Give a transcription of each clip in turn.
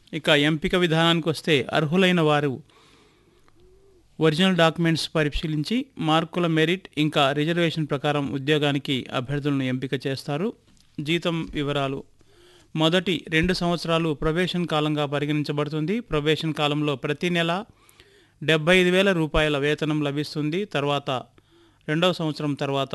ఇక ఎంపిక విధానానికి వస్తే అర్హులైన వారు ఒరిజినల్ డాక్యుమెంట్స్ పరిశీలించి మార్కుల మెరిట్ ఇంకా రిజర్వేషన్ ప్రకారం ఉద్యోగానికి అభ్యర్థులను ఎంపిక చేస్తారు జీతం వివరాలు మొదటి రెండు సంవత్సరాలు ప్రొబేషన్ కాలంగా పరిగణించబడుతుంది ప్రొబేషన్ కాలంలో ప్రతి నెల డెబ్బై ఐదు వేల రూపాయల వేతనం లభిస్తుంది తర్వాత రెండవ సంవత్సరం తర్వాత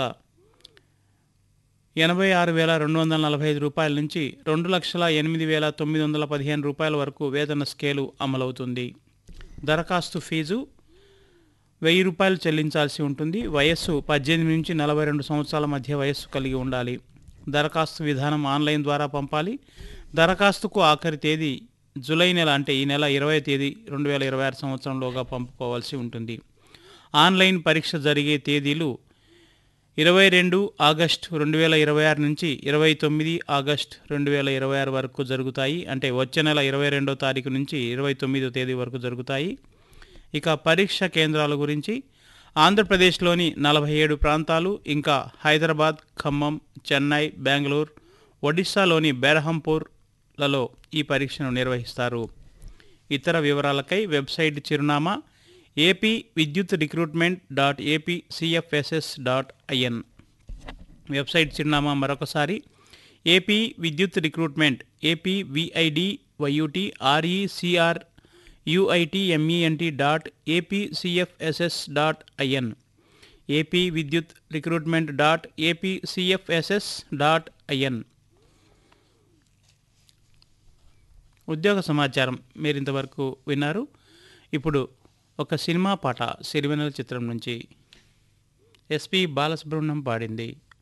ఎనభై ఆరు వేల రెండు వందల నలభై ఐదు రూపాయల నుంచి రెండు లక్షల ఎనిమిది వేల తొమ్మిది వందల పదిహేను రూపాయల వరకు వేతన స్కేలు అమలవుతుంది దరఖాస్తు ఫీజు వెయ్యి రూపాయలు చెల్లించాల్సి ఉంటుంది వయస్సు పద్దెనిమిది నుంచి నలభై రెండు సంవత్సరాల మధ్య వయస్సు కలిగి ఉండాలి దరఖాస్తు విధానం ఆన్లైన్ ద్వారా పంపాలి దరఖాస్తుకు ఆఖరి తేదీ జూలై నెల అంటే ఈ నెల ఇరవై తేదీ రెండు వేల ఇరవై ఆరు సంవత్సరంలోగా పంపుకోవాల్సి ఉంటుంది ఆన్లైన్ పరీక్ష జరిగే తేదీలు ఇరవై రెండు ఆగస్ట్ రెండు వేల ఇరవై ఆరు నుంచి ఇరవై తొమ్మిది ఆగస్ట్ రెండు వేల ఇరవై ఆరు వరకు జరుగుతాయి అంటే వచ్చే నెల ఇరవై రెండో తారీఖు నుంచి ఇరవై తొమ్మిదో తేదీ వరకు జరుగుతాయి ఇక పరీక్ష కేంద్రాల గురించి ఆంధ్రప్రదేశ్లోని నలభై ఏడు ప్రాంతాలు ఇంకా హైదరాబాద్ ఖమ్మం చెన్నై బెంగళూరు ఒడిశాలోని బెరహంపూర్లలో ఈ పరీక్షను నిర్వహిస్తారు ఇతర వివరాలకై వెబ్సైట్ చిరునామా AP Vidyut recruitment dot AP CFSS dot IN website చిరునామా మరొకసారి AP Vidyut recruitment AP VID YUT RECR UITMENT dot AP CFSS dot IN AP Vidyut recruitment dot AP CFSS dot IN ఉద్యోగ సమాచారం మీరు ఇంతవరకు విన్నారు ఇప్పుడు ఒక సినిమా పాట సిరివెనెల చిత్రం నుంచి ఎస్పి బాలసుబ్రహ్మణ్యం పాడింది